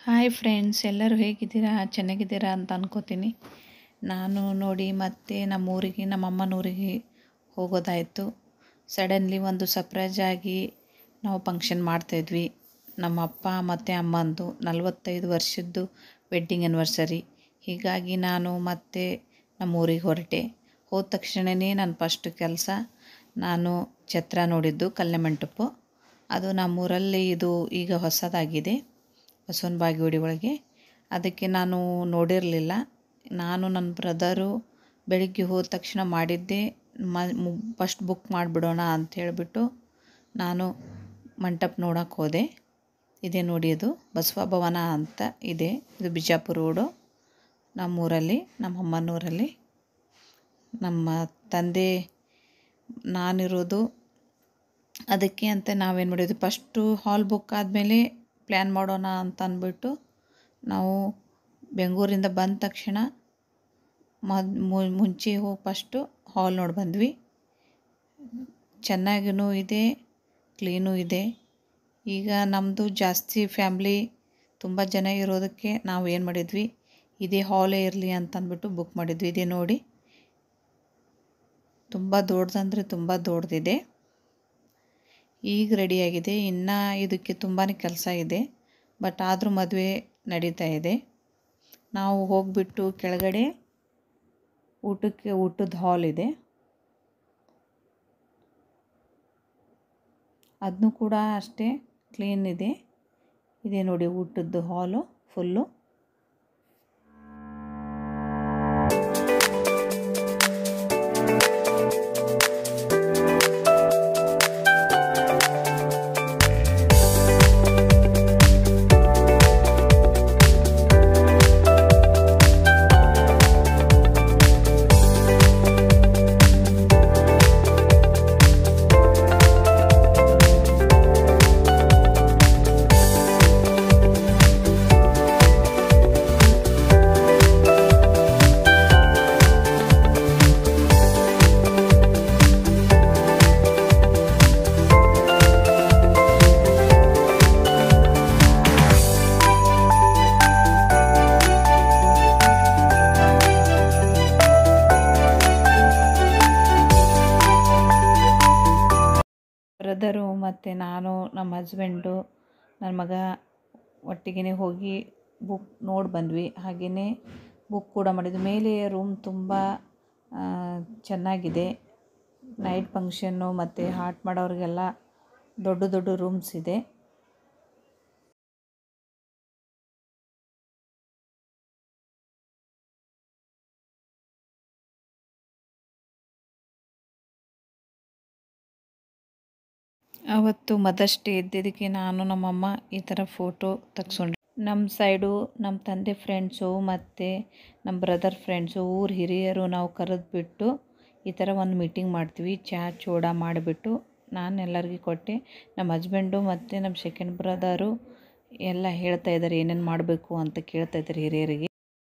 Hi friends ಎಲ್ಲರೂ ಹೇಗಿದ್ದೀರಾ ಚೆನ್ನಾಗಿದ್ದೀರಾ ಅಂತ ಅನ್ಕೋತೀನಿ ನಾನು ನೋಡಿ ಮತ್ತೆ ನಮ್ಮ ಊರಿಗೆ ನಮ್ಮ ಅಮ್ಮನ ಊರಿಗೆ ಹೋಗೋದಾಯಿತು ಸಡನ್ಲಿ ಒಂದು ಸರ್ಪ್ರೈಸ್ ಆಗಿ ನಾವು ಫಂಕ್ಷನ್ ಮಾಡ್ತಾಯಿದ್ವಿ ನಮ್ಮ ಅಪ್ಪ ಮತ್ತು ಅಮ್ಮಂದು ನಲವತ್ತೈದು ವರ್ಷದ್ದು ವೆಡ್ಡಿಂಗ್ ಆ್ಯನಿವರ್ಸರಿ ಹೀಗಾಗಿ ನಾನು ಮತ್ತೆ ನಮ್ಮ ಊರಿಗೆ ಹೊರಟೆ ಹೋದ ತಕ್ಷಣವೇ ನನ್ನ ಫಸ್ಟ್ ಕೆಲಸ ನಾನು ಛತ್ರ ನೋಡಿದ್ದು ಕಲ್ಯಾಣ ಮಂಟಪ ಅದು ನಮ್ಮೂರಲ್ಲಿ ಇದು ಈಗ ಹೊಸದಾಗಿದೆ ಬಸವನ ಬಾಗೇವಾಡಿ ಒಳಗೆ ಅದಕ್ಕೆ ನಾನು ನೋಡಿರಲಿಲ್ಲ ನಾನು ನನ್ನ ಬ್ರದರು ಬೆಳಿಗ್ಗೆ ಹೋದ ತಕ್ಷಣ ಮಾಡಿದ್ದೆ ಮ ಫಸ್ಟ್ ಬುಕ್ ಮಾಡಿಬಿಡೋಣ ಅಂತ ಹೇಳಿಬಿಟ್ಟು ನಾನು ಮಂಟಪ ನೋಡೋಕೆ ಹೋದೆ ಇದೆ ನೋಡಿ ಅದು ಬಸವ ಭವನ ಅಂತ ಇದೆ ಇದು ಬಿಜಾಪುರ ರೋಡು ನಮ್ಮೂರಲ್ಲಿ ನಮ್ಮ ಅಮ್ಮನೂರಲ್ಲಿ ನಮ್ಮ ತಂದೆ ನಾನಿರೋದು ಅದಕ್ಕೆ ಅಂತ ನಾವೇನು ಮಾಡಿದ್ವಿ ಫಸ್ಟು ಹಾಲ್ ಬುಕ್ ಆದಮೇಲೆ ಪ್ಲ್ಯಾನ್ ಮಾಡೋಣ ಅಂತ ಅಂದ್ಬಿಟ್ಟು ನಾವು ಬೆಂಗಳೂರಿಂದ ಬಂದ ತಕ್ಷಣ ಮದ್ ಮುಂಚೆ ಹೋಗಿ ಫಸ್ಟು ಹಾಲ್ ನೋಡಿ ಬಂದ್ವಿ ಚೆನ್ನಾಗಿಯೂ ಇದೆ ಕ್ಲೀನೂ ಇದೆ ಈಗ ನಮ್ಮದು ಜಾಸ್ತಿ ಫ್ಯಾಮ್ಲಿ ತುಂಬ ಜನ ಇರೋದಕ್ಕೆ ನಾವು ಏನು ಮಾಡಿದ್ವಿ ಇದೇ ಹಾಲೇ ಇರಲಿ ಅಂತ ಅಂದ್ಬಿಟ್ಟು ಬುಕ್ ಮಾಡಿದ್ವಿ ಇದೇ ನೋಡಿ ತುಂಬ ದೊಡ್ಡದಂದರೆ ತುಂಬ ದೊಡ್ಡದಿದೆ ಈಗ ರೆಡಿಯಾಗಿದೆ ಇನ್ನು ಇದಕ್ಕೆ ತುಂಬಾ ಕೆಲಸ ಇದೆ ಬಟ್ ಆದರೂ ಮದುವೆ ನಡೀತಾ ಇದೆ ನಾವು ಹೋಗಿಬಿಟ್ಟು ಕೆಳಗಡೆ ಊಟಕ್ಕೆ ಊಟದ ಹಾಲ್ ಇದೆ ಅದನ್ನು ಕೂಡ ಅಷ್ಟೇ ಕ್ಲೀನ್ ಇದೆ ಇದೆ ನೋಡಿ ಊಟದ್ದು ಹಾಲು ಫುಲ್ಲು ಬ್ರದರು ಮತ್ತು ನಾನು ನಮ್ಮ ಹಸ್ಬೆಂಡು ನನ್ನ ಮಗ ಒಟ್ಟಿಗೆ ಹೋಗಿ ಬುಕ್ ನೋಡಿ ಬಂದ್ವಿ ಹಾಗೆಯೇ ಬುಕ್ ಕೂಡ ಮಾಡಿದ್ವಿ ಮೇಲೆ ರೂಮ್ ತುಂಬ ಚೆನ್ನಾಗಿದೆ ನೈಟ್ ಫಂಕ್ಷನ್ನು ಮತ್ತು ಹಾಟ್ ಮಾಡೋರಿಗೆಲ್ಲ ದೊಡ್ಡ ದೊಡ್ಡ ರೂಮ್ಸ್ ಇದೆ ಅವತ್ತು ಮದರ್ಸ್ ಡೇ ಇದ್ದಿದ್ದಕ್ಕೆ ನಾನು ನಮ್ಮಮ್ಮ ಈ ಥರ ಫೋಟೋ ತೆಗ್ಸ್ಕೊಂಡ್ವಿ ನಮ್ಮ ಸೈಡು ನಮ್ಮ ತಂದೆ ಫ್ರೆಂಡ್ಸು ಮತ್ತು ನಮ್ಮ ಬ್ರದರ್ ಫ್ರೆಂಡ್ಸು ಊರು ಹಿರಿಯರು ನಾವು ಕರೆದ್ಬಿಟ್ಟು ಈ ಥರ ಒಂದು ಮೀಟಿಂಗ್ ಮಾಡ್ತೀವಿ ಚಹಾ ಚೂಡ ಮಾಡಿಬಿಟ್ಟು ನಾನು ಎಲ್ಲರಿಗೆ ಕೊಟ್ಟೆ ನಮ್ಮ ಹಸ್ಬೆಂಡು ಮತ್ತು ನಮ್ಮ ಸೆಕೆಂಡ್ ಬ್ರದರು ಎಲ್ಲ ಹೇಳ್ತಾ ಇದ್ದಾರೆ ಏನೇನು ಮಾಡಬೇಕು ಅಂತ ಕೇಳ್ತಾ ಇದ್ದಾರೆ ಹಿರಿಯರಿಗೆ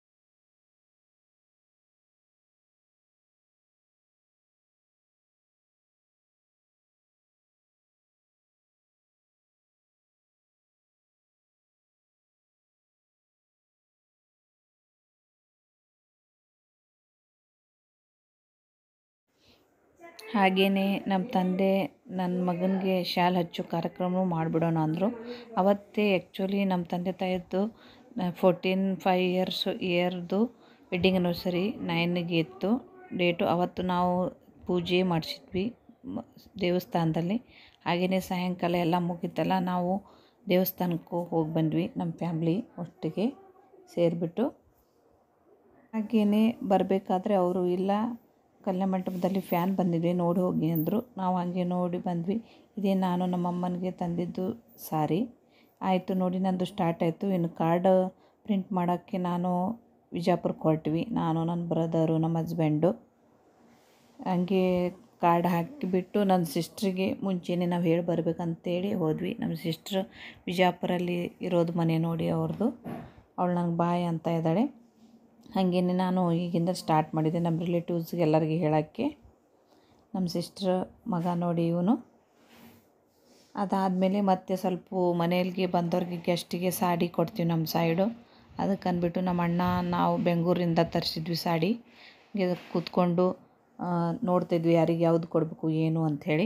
ಹಾಗೆಯೇ ನಮ್ಮ ತಂದೆ ನನ್ನ ಮಗನಿಗೆ ಶಾಲೆ ಹಚ್ಚೋ ಕಾರ್ಯಕ್ರಮ ಮಾಡಿಬಿಡೋಣ ಅಂದರು ಅವತ್ತೇ ಆ್ಯಕ್ಚುಲಿ ನಮ್ಮ ತಂದೆ ತಾಯಿದ್ದು ಫೋರ್ಟೀನ್ ಫೈವ್ ಇಯರ್ಸು ಇಯರ್ದು ವೆಡ್ಡಿಂಗ್ ಆ್ಯನಿವರ್ಸರಿ ನೈನಿಗೆ ಇತ್ತು ಡೇಟು ಅವತ್ತು ನಾವು ಪೂಜೆ ಮಾಡಿಸಿದ್ವಿ ದೇವಸ್ಥಾನದಲ್ಲಿ ಹಾಗೆಯೇ ಸಾಯಂಕಾಲ ಎಲ್ಲ ಮುಗೀತಲ್ಲ ನಾವು ದೇವಸ್ಥಾನಕ್ಕೂ ಹೋಗಿ ಬಂದ್ವಿ ನಮ್ಮ ಫ್ಯಾಮ್ಲಿ ಒಟ್ಟಿಗೆ ಸೇರಿಬಿಟ್ಟು ಹಾಗೆಯೇ ಬರಬೇಕಾದ್ರೆ ಅವರು ಇಲ್ಲ ಕಲ್ಯಾಣ ಮಂಟಪದಲ್ಲಿ ಫ್ಯಾನ್ ಬಂದಿದೆ ನೋಡಿ ಹೋಗಿ ಅಂದರು ನಾವು ಹಾಗೆ ನೋಡಿ ಬಂದ್ವಿ ಇದೇ ನಾನು ನಮ್ಮ ಅಮ್ಮನಿಗೆ ತಂದಿದ್ದು ಸಾರಿ ಆಯಿತು ನೋಡಿ ನಂದು ಸ್ಟಾರ್ಟ್ ಆಯಿತು ಇನ್ನು ಕಾರ್ಡ್ ಪ್ರಿಂಟ್ ಮಾಡೋಕ್ಕೆ ನಾನು ವಿಜಯಪುರಕ್ಕೆ ಹೊರಟ್ವಿ ನಾನು ನನ್ನ ಬ್ರದರು ನಮ್ಮ ಹಸ್ಬೆಂಡು ಹಂಗೆ ಕಾರ್ಡ್ ಹಾಕಿಬಿಟ್ಟು ನನ್ನ ಸಿಸ್ಟ್ರಿಗೆ ಮುಂಚೆನೇ ನಾವು ಹೇಳಿ ಬರ್ಬೇಕಂತೇಳಿ ಹೋದ್ವಿ ನಮ್ಮ ಸಿಸ್ಟ್ರ್ ವಿಜಯಪುರಲ್ಲಿ ಇರೋದು ಮನೆ ನೋಡಿ ಅವ್ರದ್ದು ಅವಳು ನಂಗೆ ಬಾಯ್ ಅಂತ ಇದ್ದಾಳೆ ಹಾಗೇನೆ ನಾನು ಈಗಿಂದ ಸ್ಟಾರ್ಟ್ ಮಾಡಿದೆ ನಮ್ಮ ರಿಲೇಟಿವ್ಸ್ಗೆ ಎಲ್ಲರಿಗೆ ಹೇಳೋಕ್ಕೆ ನಮ್ಮ ಸಿಸ್ಟ್ರ್ ಮಗ ನೋಡಿ ಇವನು ಅದಾದಮೇಲೆ ಮತ್ತೆ ಸ್ವಲ್ಪ ಮನೆಯಲ್ಲಿಗೆ ಬಂದವ್ರಿಗೆ ಗೆಸ್ಟಿಗೆ ಸಾಡಿ ಕೊಡ್ತೀವಿ ನಮ್ಮ ಸೈಡು ಅದಕ್ಕೆ ಅಂದ್ಬಿಟ್ಟು ನಮ್ಮ ಅಣ್ಣ ನಾವು ಬೆಂಗಳೂರಿಂದ ತರಿಸಿದ್ವಿ ಸಾಡಿ ಗೆ ಕೂತ್ಕೊಂಡು ಆ, ನೋಡ್ತಿದ್ವಿ ಯಾರಿಗೆ ಯಾವ್ದು ಕೊಡಬೇಕು ಏನು ಅಂಥೇಳಿ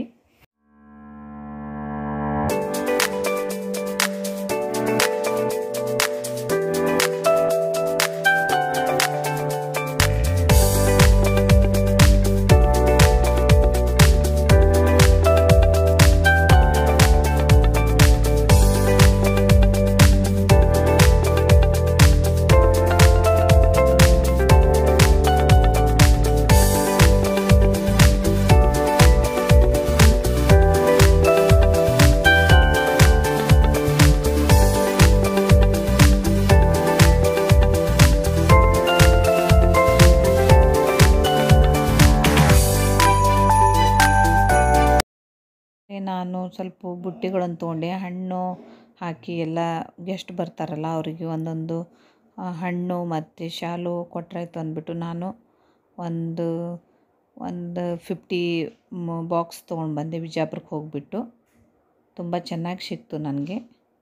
ನಾನು ಸ್ವಲ್ಪ ಬುಟ್ಟಿಗಳನ್ನು ತೊಗೊಂಡೆ ಹಣ್ಣು ಹಾಕಿ ಎಲ್ಲ ಗೆಸ್ಟ್ ಬರ್ತಾರಲ್ಲ ಅವರಿಗೆ ಒಂದೊಂದು ಆ, ಹಣ್ಣು ಮತ್ತು ಶಾಲು ಕೊಟ್ರಾಯ್ತು ಅಂದ್ಬಿಟ್ಟು ನಾನು ಒಂದು ಒಂದು ಫಿಫ್ಟಿ ಬಾಕ್ಸ್ ತೊಗೊಂಡು ಬಂದೆ ವಿಜಯಪುರಕ್ಕೆ ಹೋಗಿಬಿಟ್ಟು ತುಂಬ ಚೆನ್ನಾಗಿ ಸಿಕ್ತು ನನಗೆ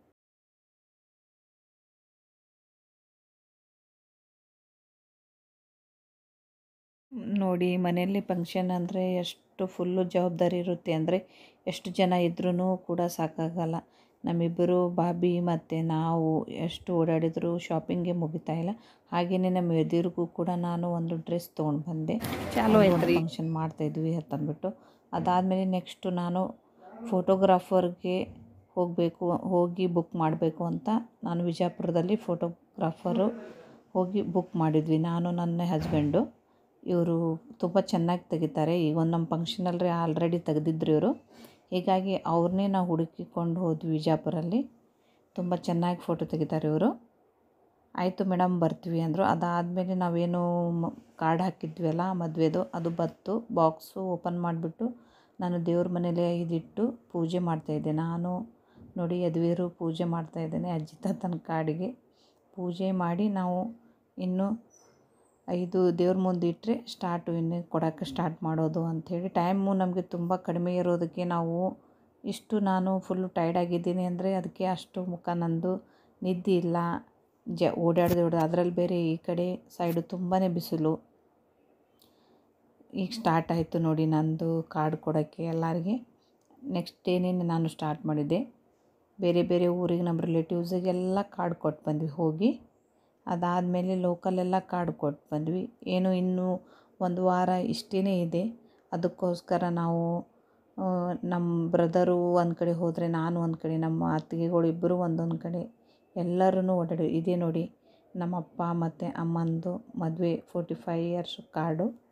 ನೋಡಿ ಮನೆಯಲ್ಲಿ ಫಂಕ್ಷನ್ ಅಂದರೆ ಎಷ್ಟು ಫುಲ್ಲು ಜವಾಬ್ದಾರಿ ಇರುತ್ತೆ ಅಂದರೆ ಎಷ್ಟು ಜನ ಇದ್ರೂ ಕೂಡ ಸಾಕಾಗಲ್ಲ ನಮ್ಮಿಬ್ಬರು ಬಾಬಿ ಮತ್ತು ನಾವು ಎಷ್ಟು ಓಡಾಡಿದರೂ ಶಾಪಿಂಗೇ ಮುಗಿತಾ ಇಲ್ಲ ಹಾಗೆಯೇ ನಮ್ಮ ಎದುರಿಗೂ ಕೂಡ ನಾನು ಒಂದು ಡ್ರೆಸ್ ತೊಗೊಂಡು ಬಂದೆ ಚಾಲು ಐತ್ರಿ. ಫಂಕ್ಷನ್ ಮಾಡ್ತಾಯಿದ್ವಿ ಅಂತಂದ್ಬಿಟ್ಟು ಅದಾದಮೇಲೆ ನೆಕ್ಸ್ಟು ನಾನು ಫೋಟೋಗ್ರಾಫರ್ಗೆ ಹೋಗಬೇಕು ಹೋಗಿ ಬುಕ್ ಮಾಡಬೇಕು ಅಂತ ನಾನು ವಿಜಯಪುರದಲ್ಲಿ ಫೋಟೋಗ್ರಾಫರು ಹೋಗಿ ಬುಕ್ ಮಾಡಿದ್ವಿ ನಾನು ನನ್ನ ಹಸ್ಬೆಂಡು ಇವರು ತುಂಬ ಚೆನ್ನಾಗಿ ತೆಗಿತಾರೆ ಈಗ ಒಂದು ನಮ್ಮ ಫಂಕ್ಷನಲ್ಲಿ ಆಲ್ರೆಡಿ ತೆಗೆದಿದ್ರು ಇವರು ಹೀಗಾಗಿ ಅವ್ರನ್ನೇ ನಾವು ಹುಡುಕಿಕೊಂಡು ಹೋದ್ವಿ ವಿಜಯಪುರಲ್ಲಿ ತುಂಬ ಚೆನ್ನಾಗಿ ಫೋಟೋ ತೆಗಿತಾರೆ ಇವರು ಆಯಿತು ಮೇಡಮ್ ಬರ್ತೀವಿ ಅಂದರು ಅದಾದಮೇಲೆ ನಾವೇನು ಕಾರ್ಡ್ ಹಾಕಿದ್ವಲ್ಲ ಮದುವೆದು ಅದು ಬತ್ತು ಬಾಕ್ಸು ಓಪನ್ ಮಾಡಿಬಿಟ್ಟು ನಾನು ದೇವ್ರ ಮನೇಲಿ ಇದಿಟ್ಟು ಪೂಜೆ ಮಾಡ್ತಾಯಿದ್ದೆ ನಾನು ನೋಡಿ ಯದುವೀರು ಪೂಜೆ ಮಾಡ್ತಾಯಿದ್ದೇನೆ ಅಜ್ಜಿ ತಾತನ ಕಾಡಿಗೆ ಪೂಜೆ ಮಾಡಿ ನಾವು ಇನ್ನು ಐದು ದೇವ್ರ ಮುಂದೆ ಇಟ್ಟರೆ ಸ್ಟಾರ್ಟು ಇನ್ನು ಕೊಡೋಕ್ಕೆ ಸ್ಟಾರ್ಟ್ ಮಾಡೋದು ಅಂಥೇಳಿ ಟೈಮು ನಮಗೆ ತುಂಬ ಕಡಿಮೆ ಇರೋದಕ್ಕೆ ನಾವು ಇಷ್ಟು ನಾನು ಫುಲ್ಲು ಟೈರ್ಡ್ ಆಗಿದ್ದೀನಿ ಅಂದರೆ ಅದಕ್ಕೆ ಅಷ್ಟು ಮುಖ ನಂದು ನಿದ್ದೆ ಇಲ್ಲ ಜ ಓಡಾಡ್ದು ಓಡ ಅದರಲ್ಲಿ ಬೇರೆ ಈ ಕಡೆ ಸೈಡು ತುಂಬಾ ಬಿಸಿಲು ಈಗ ಸ್ಟಾರ್ಟ್ ಆಯಿತು ನೋಡಿ ನಂದು ಕಾರ್ಡ್ ಕೊಡೋಕ್ಕೆ ಎಲ್ಲರಿಗೆ ನೆಕ್ಸ್ಟ್ ಡೇನೇ ನಾನು ಸ್ಟಾರ್ಟ್ ಮಾಡಿದ್ದೆ ಬೇರೆ ಬೇರೆ ಊರಿಗೆ ನಮ್ಮ ರಿಲೇಟಿವ್ಸಿಗೆಲ್ಲ ಕಾರ್ಡ್ ಕೊಟ್ಟು ಬಂದ್ವಿ ಹೋಗಿ ಅದಾದಮೇಲೆ ಲೋಕಲೆಲ್ಲ ಕಾರ್ಡ್ ಕೊಟ್ಟು ಬಂದ್ವಿ ಏನು ಇನ್ನೂ ಒಂದು ವಾರ ಇಷ್ಟೇ ಇದೆ ಅದಕ್ಕೋಸ್ಕರ ನಾವು ಆ, ನಮ್ಮ ಬ್ರದರು ಒಂದು ಕಡೆ ಹೋದರೆ ನಾನು ಒಂದು ಕಡೆ ನಮ್ಮ ಅತ್ತಿಗೆಗಳು ಇಬ್ಬರು ಒಂದೊಂದು ಕಡೆ ಎಲ್ಲರೂ ಓಡಾಡಿ ಇದೇ ನೋಡಿ ನಮ್ಮ ಅಪ್ಪ ಮತ್ತು ಅಮ್ಮಂದು ಮದುವೆ ಫೋರ್ಟಿ ಫೈವ್ ಇಯರ್ಸ್ ಕಾರ್ಡು